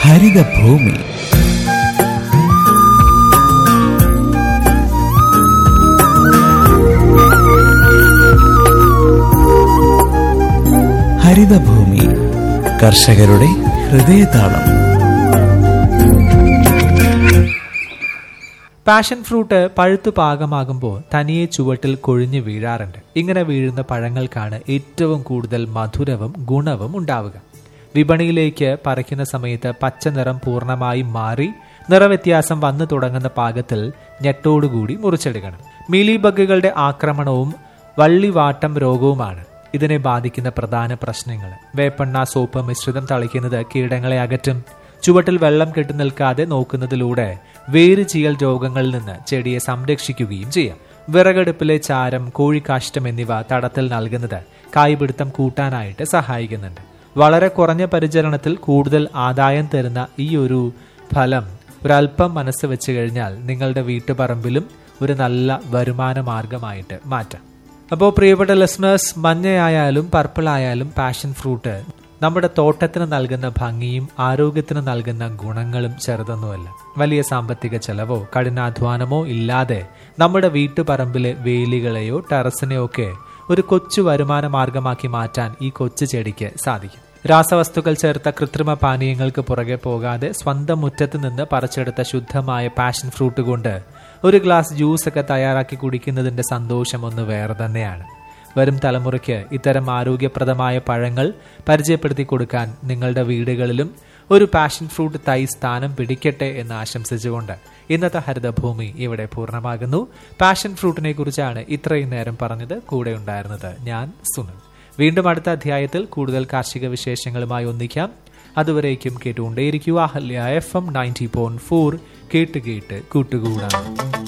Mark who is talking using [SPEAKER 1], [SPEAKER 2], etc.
[SPEAKER 1] ഹരിതഭൂമി ഹരിതഭൂമി കർഷകരുടെ ഹൃദയതാളം
[SPEAKER 2] പാഷൻ ഫ്രൂട്ട് പഴുത്തു പാകമാകുമ്പോൾ തനിയെ ചുവട്ടിൽ കൊഴിഞ്ഞു വീഴാറുണ്ട് ഇങ്ങനെ വീഴുന്ന പഴങ്ങൾക്കാണ് ഏറ്റവും കൂടുതൽ മധുരവും ഗുണവും ഉണ്ടാവുക വിപണിയിലേക്ക് പറിക്കുന്ന സമയത്ത് പച്ച നിറം പൂർണ്ണമായും മാറി നിറവ്യത്യാസം വന്നു തുടങ്ങുന്ന പാകത്തിൽ ഞെട്ടോടുകൂടി മുറിച്ചെടുക്കണം മീലി ബഗുകളുടെ ആക്രമണവും വള്ളിവാട്ടം രോഗവുമാണ് ഇതിനെ ബാധിക്കുന്ന പ്രധാന പ്രശ്നങ്ങൾ വേപ്പെണ്ണ സോപ്പ് മിശ്രിതം തളിക്കുന്നത് കീടങ്ങളെ അകറ്റും ചുവട്ടിൽ വെള്ളം കെട്ടി നിൽക്കാതെ നോക്കുന്നതിലൂടെ വേര് ചീയൽ രോഗങ്ങളിൽ നിന്ന് ചെടിയെ സംരക്ഷിക്കുകയും ചെയ്യാം വിറകടുപ്പിലെ ചാരം കോഴിക്കാഷ്ടം എന്നിവ തടത്തിൽ നൽകുന്നത് കായ്പിടുത്തം കൂട്ടാനായിട്ട് സഹായിക്കുന്നുണ്ട് വളരെ കുറഞ്ഞ പരിചരണത്തിൽ കൂടുതൽ ആദായം തരുന്ന ഈ ഒരു ഫലം ഒരല്പം മനസ്സ് വെച്ച് കഴിഞ്ഞാൽ നിങ്ങളുടെ വീട്ടുപറമ്പിലും ഒരു നല്ല വരുമാന മാർഗമായിട്ട് മാറ്റാം അപ്പോൾ പ്രിയപ്പെട്ട ലിസ്ണേഴ്സ് മഞ്ഞയായാലും പർപ്പിൾ ആയാലും പാഷൻ ഫ്രൂട്ട് നമ്മുടെ തോട്ടത്തിന് നൽകുന്ന ഭംഗിയും ആരോഗ്യത്തിന് നൽകുന്ന ഗുണങ്ങളും ചെറുതൊന്നുമല്ല വലിയ സാമ്പത്തിക ചെലവോ കഠിനാധ്വാനമോ ഇല്ലാതെ നമ്മുടെ വീട്ടുപറമ്പിലെ വേലികളെയോ ടെറസിനെയോ ഒക്കെ ഒരു കൊച്ചു വരുമാന മാർഗമാക്കി മാറ്റാൻ ഈ കൊച്ചു ചെടിക്ക് സാധിക്കും രാസവസ്തുക്കൾ ചേർത്ത കൃത്രിമ പാനീയങ്ങൾക്ക് പുറകെ പോകാതെ സ്വന്തം മുറ്റത്ത് നിന്ന് പറിച്ചെടുത്ത ശുദ്ധമായ പാഷൻ ഫ്രൂട്ട് കൊണ്ട് ഒരു ഗ്ലാസ് ജ്യൂസ് ഒക്കെ തയ്യാറാക്കി കുടിക്കുന്നതിന്റെ സന്തോഷം ഒന്ന് വേറെ തന്നെയാണ് വരും തലമുറയ്ക്ക് ഇത്തരം ആരോഗ്യപ്രദമായ പഴങ്ങൾ പരിചയപ്പെടുത്തി കൊടുക്കാൻ നിങ്ങളുടെ വീടുകളിലും ഒരു പാഷൻ ഫ്രൂട്ട് തൈ സ്ഥാനം പിടിക്കട്ടെ എന്ന് ആശംസിച്ചുകൊണ്ട് ഇന്നത്തെ ഹരിതഭൂമി ഇവിടെ പൂർണ്ണമാകുന്നു പാഷൻ ഫ്രൂട്ടിനെ കുറിച്ചാണ് ഇത്രയും നേരം പറഞ്ഞത് കൂടെ ഉണ്ടായിരുന്നത് ഞാൻ സുനിൽ വീണ്ടും അടുത്ത അധ്യായത്തിൽ കൂടുതൽ കാർഷിക വിശേഷങ്ങളുമായി ഒന്നിക്കാം അതുവരേക്കും കേട്ടുകൊണ്ടേയിരിക്കുക Ahalya F M ninety point four കേട്ട് കേട്ട് കൂട്ടുകൂടാം